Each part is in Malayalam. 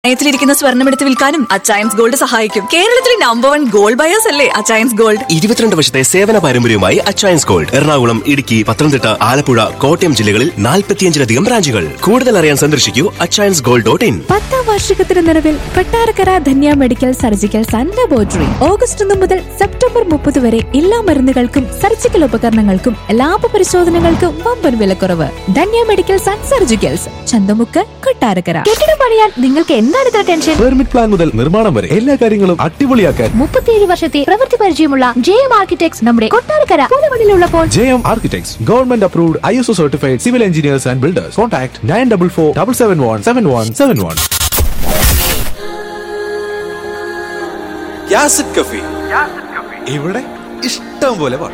ത്തിലിരിക്കുന്ന സ്വർണ്ണമെടുത്ത് വിൽക്കാനും അച്ചയൻസ് ഗോൾഡ് സഹായിക്കും കേരളത്തിലെ നമ്പർ വൺ ഗോൾഡ് ബയേഴ്സ് അല്ലേ അച്ചയൻസ് ഗോൾഡ് ഇരുപത്തിരണ്ട് വർഷത്തെ സേവന പാരമ്പര്യവുമായി അച്ചയൻസ് ഗോൾഡ് എറണാകുളം ഇടുക്കി പത്തനംതിട്ട ആലപ്പുഴ കോട്ടയം ജില്ലകളിൽ നാൽപ്പത്തിയഞ്ചിലധികം ബ്രാഞ്ചുകൾ കൂടുതൽ അറിയാൻ സന്ദർശിക്കൂ അച്ചയൻസ് ഗോൾഡ് ഡോട്ട് ഇൻ പത്താം വാർഷികത്തിന് നിലവിൽ Kottarakkara Dhanya medical surgical and laboratory August ഒന്ന് മുതൽ സെപ്റ്റംബർ മുപ്പത് വരെ എല്ലാ മരുന്നുകൾക്കും സർജിക്കൽ ഉപകരണങ്ങൾക്കും ലാഭ പരിശോധനകൾക്കും വമ്പൻ വിലക്കുറവ് Dhanya medical and surgicals Chanthamukku Kottarakkara കെട്ടിടം പണിയാൻ നിങ്ങൾക്ക് എന്താണ് ഇത്ര ടെൻഷൻ പെർമിറ്റ് പ്ലാൻ മുതൽ നിർമ്മാണം വരെ എല്ലാ കാര്യങ്ങളും അടിപൊളിയാക്കാൻ മുപ്പത്തിയേഴ് വർഷത്തെ പ്രവൃത്തി പരിചയമുള്ള ജെ എം ആർക്കിടെക്ട്സ് നമ്മുടെ കൊട്ടാരക്കര പുതുമണിലുള്ളപ്പോൾ J M architects government approved I S O certified civil engineers and builders contact nine double four double seven one seven one seven one cafe ഇവിടെ ഇഷ്ടം പോലെ പാട്ട്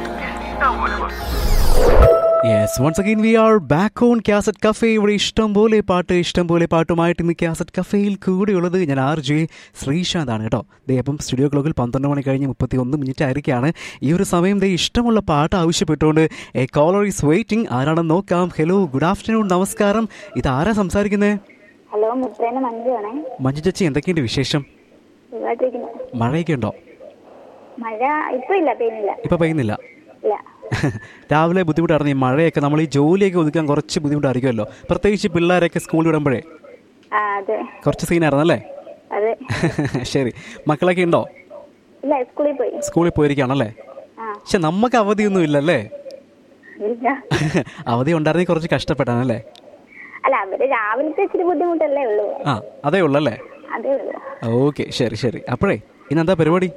yes once again we are back on cassette cafe ഇവിടെ ഇഷ്ടം പോലെ പാട്ട് ഇഷ്ടം പോലെ പാട്ടുമായിട്ട് ഇന്ന് കാസറ്റ് കഫേയിൽ കൂടെയുള്ളത് ഞാൻ ആർ ജെ ശ്രീശാന്താണ് കേട്ടോ ദേ അപ്പം സ്റ്റുഡിയോ ക്ലോക്കിൽ പന്ത്രണ്ട് മണി കഴിഞ്ഞ് മുപ്പത്തി ഒന്ന് മിനിറ്റ് ആയിരിക്കുകയാണ് ഈ ഒരു സമയം ദേ ഇഷ്ടമുള്ള പാട്ട് ആവശ്യപ്പെട്ടുകൊണ്ട് എ കോളർ ഈസ് വെയിറ്റിംഗ് ആരാണെന്ന് നോക്കാം ഹലോ ഗുഡ് ആഫ്റ്റർനൂൺ നമസ്കാരം ഇത് ആരാ സംസാരിക്കുന്നത് ഹലോ മുത്രേന മഞ്ജുവാണേ മഞ്ജു ചേച്ചി എന്തൊക്കെയുണ്ട് വിശേഷം സുഖമായിട്ടിരിക്കുന്നു മഴയൊക്കെ ഉണ്ടോ മഴ ഇപ്പൊ ഇല്ല പെയ്യുന്നില്ല ഇപ്പം പെയ്യുന്നില്ല ഇല്ല രാവിലെ ബുദ്ധിമുട്ടായിരുന്നു ഈ മഴയൊക്കെ നമ്മൾ ഈ ജോലിയൊക്കെ ഒതുക്കാൻ കുറച്ച് ബുദ്ധിമുട്ടായിരിക്കുമല്ലോ പ്രത്യേകിച്ച് പിള്ളേരൊക്കെ സ്കൂളിൽ വിടുമ്പോഴേ ആ അതെ കുറച്ച് സീനായിരുന്നു അല്ലേ അതെ ശരി മക്കളൊക്കെ ഉണ്ടോ ഇല്ല സ്കൂളിൽ പോയി സ്കൂളിൽ പോയിരിക്കുകയാണല്ലേ ആ പക്ഷെ നമുക്ക് അവധിയൊന്നും ഇല്ലല്ലേ ഇല്ല അവധി ഉണ്ടായിരുന്നെങ്കിൽ കുറച്ച് കഷ്ടപ്പെട്ടാണല്ലേ അല്ല അവര് രാവിലത്തെ ഇച്ചിരി ബുദ്ധിമുട്ടല്ലേ ഉള്ളൂ ആ അതേ ഉള്ളല്ലേ അതേ ഉള്ളൂ ഓക്കെ ശരി ശരി അപ്പോഴേ ഇന്നെന്താ പരിപാടി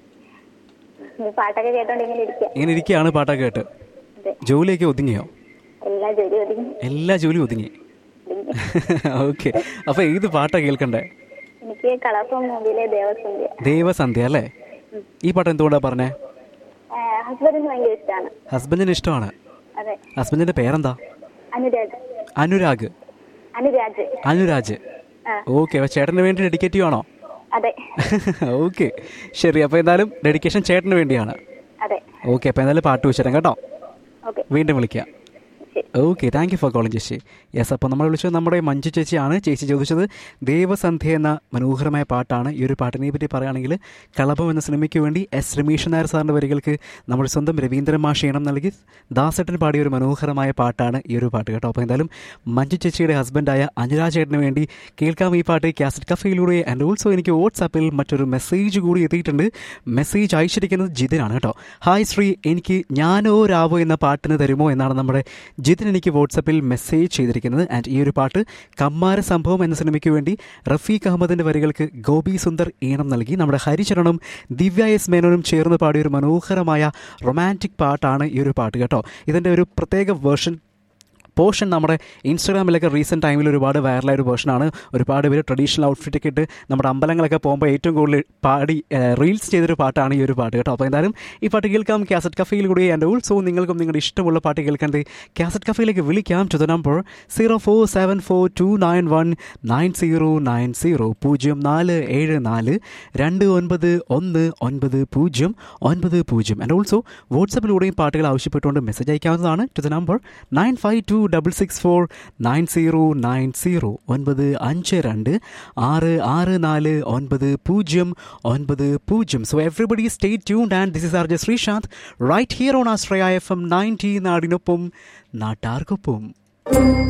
ഈ പാട്ടൊക്കെ കേട്ടോണ്ട് ഇങ്ങനെ ഇരിക്കുക ഇങ്ങനെ ഇരിക്കുകയാണ് പാട്ടൊക്കെ കേട്ട് അതെ ജോലിയൊക്കെ ഒതുങ്ങിയോ എല്ലാ ജോലി ഒതുങ്ങി എല്ലാ ജോലിയും ഒതുങ്ങി ഒതുങ്ങി. ഓക്കെ അപ്പൊ ഏത് പാട്ടാ കേൾക്കണ്ടേ എനിക്ക് കളർഫോം മൂവിയിലെ ദേവസന്ധ്യ ദേവസന്ധ്യ അല്ലേ ഈ പാട്ട് എന്തുകൊണ്ടാ പറഞ്ഞേ ഹസ്ബൻഡിന് ഭയങ്കര ഇഷ്ടമാണ് ഹസ്ബൻഡിന് ഇഷ്ടമാണ് അതെ ഹസ്ബൻഡിന്റെ പേരെന്താ അനുരാജ് അനുരാഗ് അനുരാജ് അനുരാജ് ആ ഓക്കെ അപ്പൊ ചേട്ടന് വേണ്ടി ഡെഡിക്കേറ്റ് ചെയ്യുവാണോ അതെ ഓക്കെ ശരി അപ്പോൾ എന്തായാലും ഡെഡിക്കേഷൻ ചേട്ടന് വേണ്ടിയാണ് അതെ ഓക്കെ അപ്പോൾ എന്തായാലും പാട്ട് വെച്ചുതരാം കേട്ടോ ഓക്കെ വീണ്ടും വിളിക്കാം ശരി okay thank you for calling ചേച്ചി യെസ് അപ്പോൾ നമ്മൾ വിളിച്ചത് നമ്മുടെ മഞ്ജു ചേച്ചിയാണ് ചേച്ചി ചോദിച്ചത് ദേവസന്ധ്യ എന്ന മനോഹരമായ പാട്ടാണ് ഈ ഒരു പാട്ടിനെ പറ്റി പറയുകയാണെങ്കിൽ കളഭം എന്ന സിനിമയ്ക്ക് വേണ്ടി എസ് രമേശൻ നായർ സാറിൻ്റെ വരികൾക്ക് നമ്മുടെ സ്വന്തം രവീന്ദ്രൻ മാഷ് ഈണം നൽകി ദാസേട്ടൻ പാടിയ ഒരു മനോഹരമായ പാട്ടാണ് ഈ ഒരു പാട്ട് കേട്ടോ അപ്പോൾ എന്തായാലും മഞ്ജു ചേച്ചിയുടെ ഹസ്ബൻഡായ അനുരാജ് ചേട്ടന് വേണ്ടി കേൾക്കാം ഈ പാട്ട് കാസറ്റ് കഫയിലൂടെ ആൻഡ് ഓൾസോ എനിക്ക് വാട്സാപ്പിൽ മറ്റൊരു മെസ്സേജ് കൂടി എത്തിയിട്ടുണ്ട് മെസ്സേജ് അയച്ചിരിക്കുന്നത് ജിതിനാണ് കേട്ടോ ഹായ് ശ്രീ എനിക്ക് ഞാനോ രാവോ എന്ന പാട്ടിന് തരുമോ എന്നാണ് നമ്മുടെ ജിതിൻ എനിക്ക് വാട്സപ്പിൽ മെസ്സേജ് ചെയ്തിരിക്കുന്നത് ആൻഡ് ഈ ഒരു പാട്ട് കമ്മാര സംഭവം എന്ന സിനിമയ്ക്ക് വേണ്ടി റഫീഖ് അഹമ്മദിന്റെ വരികൾക്ക് ഗോപി സുന്ദർ ഈണം നൽകി നമ്മുടെ ഹരിചരണും ദിവ്യ എസ് മേനോനും ചേർന്ന് പാടിയ ഒരു മനോഹരമായ റൊമാൻറ്റിക് പാട്ടാണ് ഈ ഒരു പാട്ട് കേട്ടോ ഇതിൻ്റെ ഒരു പ്രത്യേക വേർഷൻ പോർഷൻ നമ്മുടെ ഇൻസ്റ്റാഗ്രാമിലൊക്കെ റീസെൻറ്റ് ടൈമിൽ ഒരുപാട് വൈറലായ ഒരു വേർഷനാണ് ഒരുപാട് പേര് ട്രഡീഷണൽ ഔട്ട്ഫിറ്റൊക്കെ ഇട്ട് നമ്മുടെ അമ്പലങ്ങളൊക്കെ പോകുമ്പോൾ ഏറ്റവും കൂടുതൽ പാടി റീൽസ് ചെയ്തൊരു പാട്ടാണ് ഈ ഒരു പാട്ട് കേട്ടോ അപ്പോൾ എന്തായാലും ഈ പാട്ട് കേൾക്കാം കാസറ്റ് കഫയിൽ കൂടി ആൻഡ് ഓൾസോ നിങ്ങൾക്കും നിങ്ങളുടെ ഇഷ്ടമുള്ള പാട്ട് കേൾക്കാൻ കാസറ്റ് കഫയിലേക്ക് വിളിക്കാം to the number zero four seven four two nine one nine zero nine zero പൂജ്യം നാല് ഏഴ് നാല് രണ്ട് ഒൻപത് ഒന്ന് ഒൻപത് പൂജ്യം ഒൻപത് പൂജ്യം ആൻഡ് ഓൾസോ വാട്സപ്പിലൂടെയും പാട്ടുകൾ ആവശ്യപ്പെട്ടുകൊണ്ട് മെസ്സേജ് അയക്കാവുന്നതാണ് to the number nine five two double six four nine zero nine zero ഒൻപത് അഞ്ച് രണ്ട് ആറ് ആറ് നാല് ഒൻപത് പൂജ്യം ഒൻപത് പൂജ്യം so everybody stay tuned and this is R J Sreesanth right here on Ashraya F M ninety നാടിനൊപ്പം നാട്ടാർക്കൊപ്പം